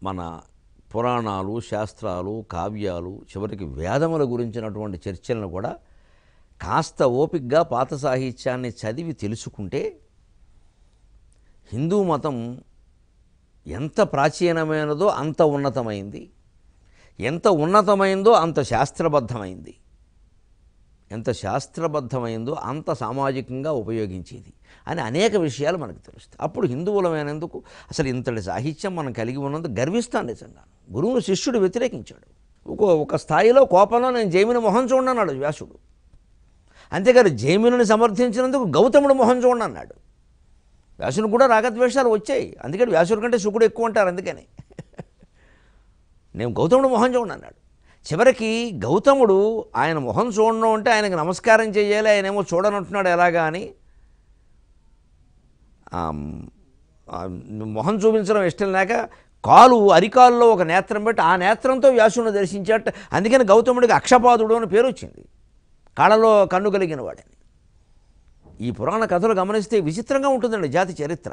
మన పురాణాలు శాస్త్రాలు కావ్యాలు చివరికి వేదముల గురించినటువంటి చర్చలను కూడా కాస్త ఓపిగ్గా పాత సాహిత్యాన్ని చదివి తెలుసుకుంటే హిందూ మతం ఎంత ప్రాచీనమైనదో అంత ఉన్నతమైంది ఎంత ఉన్నతమైందో అంత శాస్త్రబద్ధమైంది ఎంత శాస్త్రబద్ధమైందో అంత సామాజికంగా ఉపయోగించేది అని అనేక విషయాలు మనకు తెలుస్తాయి అప్పుడు హిందువులమైనందుకు అసలు ఇంతటి సాహిత్యం మనం కలిగి ఉన్నందుకు గర్విస్తాను నిజంగా గురువును శిష్యుడు వ్యతిరేకించాడు ఒక ఒక స్థాయిలో కోపంలో నేను జైమిని మొహం చూడన్నాడు వ్యాసుడు అంతేకాదు జైమినుని సమర్థించినందుకు గౌతముడు మొహం చూడండి అన్నాడు వ్యాసుని కూడా రాగద్వేషాలు వచ్చాయి అందుకని వ్యాసుడి కంటే శుకుడు ఎక్కువ అంటారు అందుకని నేను గౌతముడు మొహం చూడండి అన్నాడు చివరికి గౌతముడు ఆయన మొహం చూడడం అంటే ఆయనకు నమస్కారం చేయాలి ఆయన ఏమో చూడనంటున్నాడు ఎలాగా అని ఆమ్, ఆ, మొహం చూపించడం ఇష్టం లేక కాలు అరికాల్లో ఒక నేత్రం పెట్టి ఆ నేత్రంతో వ్యాసుని దర్శించాట అందుకని గౌతముడికి అక్షపాదుడు అని పేరు వచ్చింది కాళ్ళలో కన్ను కలిగిన వాడని ఈ పురాణ కథలు గమనిస్తే విచిత్రంగా ఉంటుందండి జాతి చరిత్ర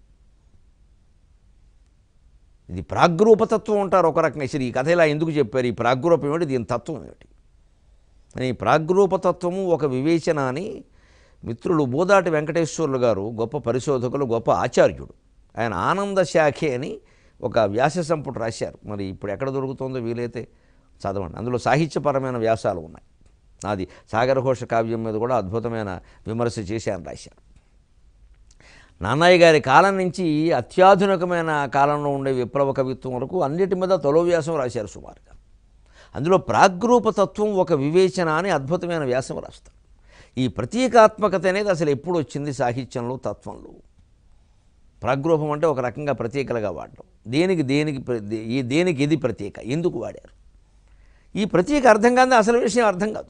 ఇది ప్రాగ్రూపతత్వం ఉంటారు ఒక రకంగా అసలు ఈ కథ ఇలా ఎందుకు చెప్పారు ఈ ప్రాగ్రూపం ఏమిటి దీని తత్వం ఏమిటి అని ఈ ప్రాగ్రూపతత్వము ఒక వివేచన అని మిత్రులు బోదాటి వెంకటేశ్వర్లు గారు గొప్ప పరిశోధకులు గొప్ప ఆచార్యుడు ఆయన ఆనంద శాఖే అని ఒక వ్యాస సంపుటి రాశారు మరి ఇప్పుడు ఎక్కడ దొరుకుతుందో వీలైతే చదవండి అందులో సాహిత్యపరమైన వ్యాసాలు ఉన్నాయి నాది సాగరఘోష కావ్యం మీద కూడా అద్భుతమైన విమర్శ చేసి ఆయన రాశారు నాన్నయ్య గారి కాలం నుంచి అత్యాధునికమైన కాలంలో ఉండే విప్లవ కవిత్వం వరకు అన్నిటి మీద తొలో వ్యాసం రాశారు సుమారుగా అందులో ప్రాగ్రూపతత్వం ఒక వివేచన అని అద్భుతమైన వ్యాసం రాస్తారు ఈ ప్రతీకాత్మకత అనేది అసలు ఎప్పుడు వచ్చింది సాహిత్యంలో తత్వంలో ప్రాగ్రూపం అంటే ఒక రకంగా ప్రతీకలుగా వాడడం దేనికి దేనికి ప్ర- దే- ఈ దేనికి ఇది ప్రతీక ఎందుకు వాడారు ఈ ప్రతీక అర్థం కాదు అసలు విషయం అర్థం కాదు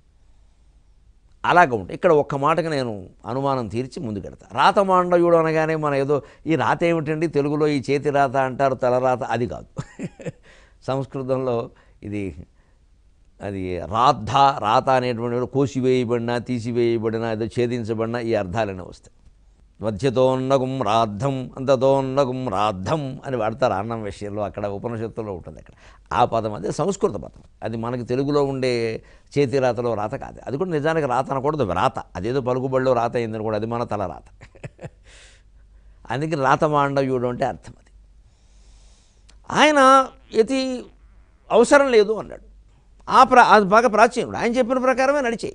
అలాగ ఉంటుంది ఇక్కడ ఒక్క మాటకు నేను అనుమానం తీర్చి ముందుకెడతా రాత మాండవుడు అనగానే మన ఏదో ఈ రాత ఏమిటండి తెలుగులో ఈ చేతి రాత అంటారు తలరాత అది కాదు సంస్కృతంలో ఇది అది రాద్ధ రాత అనేటువంటి కోసివేయబడిన తీసివేయబడిన ఏదో ఛేదించబడిన ఈ అర్థాలనే వస్తాయి మధ్యతోన్నగం రాద్ధం అంతతోన్నగం రాద్ధం అని వాడతారు అన్నం విషయంలో అక్కడ ఉపనిషత్తులో ఉంటుంది అక్కడ ఆ పదం అదే సంస్కృత పదం అది మనకి తెలుగులో ఉండే చేతి రాతలో రాత కాదు అది కూడా నిజానికి రాత అనకూడదు రాత అదేదో పలుకుబడిలో రాత అయిందని కూడా అది మన తల రాత అందుకని రాత మాండవ్యుడు అంటే అర్థం అది ఆయన యతి అవసరం లేదు అన్నాడు ఆ ప్రా అది బాగా ప్రాచీనుడు ఆయన చెప్పిన ప్రకారమే నడిచేయి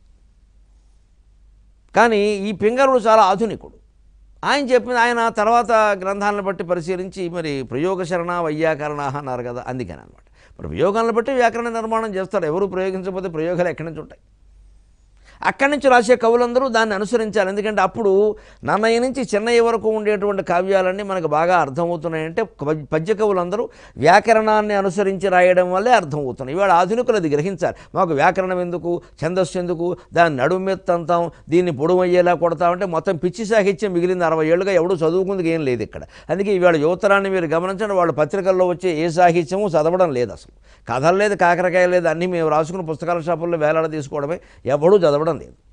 కానీ ఈ పింగరుడు చాలా ఆధునికుడు ఆయన చెప్పిన ఆయన తర్వాత గ్రంథాలను బట్టి పరిశీలించి మరి ప్రయోగ శరణ వైయాకరణ అన్నారు కదా అందుకని అనమాట మరి ప్రయోగాలను బట్టి వ్యాకరణ నిర్మాణం చేస్తారు ఎవరు ప్రయోగించకపోతే ప్రయోగాలు ఎక్కడి నుంచి ఉంటాయి అక్కడి నుంచి రాసే కవులందరూ దాన్ని అనుసరించాలి ఎందుకంటే అప్పుడు నన్నయ్య నుంచి చెన్నయ్య వరకు ఉండేటువంటి కావ్యాలన్నీ మనకు బాగా అర్థమవుతున్నాయంటే ప- పద్య కవులందరూ వ్యాకరణాన్ని అనుసరించి రాయడం వల్లే అర్థమవుతున్నాయి ఇవాళ ఆధునికులు అది గ్రహించాలి మాకు వ్యాకరణం ఎందుకు ఛందస్సు ఎందుకు దాన్ని నడుమెత్తంతాం దీన్ని పొడవయ్యేలా కొడతామంటే మొత్తం పిచ్చి సాహిత్యం మిగిలింది అరవై ఏళ్ళుగా ఎవడు చదువుకుందుకు ఏం లేదు ఇక్కడ అందుకే ఇవాళ యువతరాన్ని మీరు గమనించండి వాళ్ళ పత్రికల్లో వచ్చే ఏ సాహిత్యము చదవడం లేదు అసలు కథలు లేదు కాకరకాయ లేదు అన్నీ మేము రాసుకున్న పుస్తకాల షాపుల్లో వేలాడ తీసుకోవడమే ఎవడూ చదవడం లేదు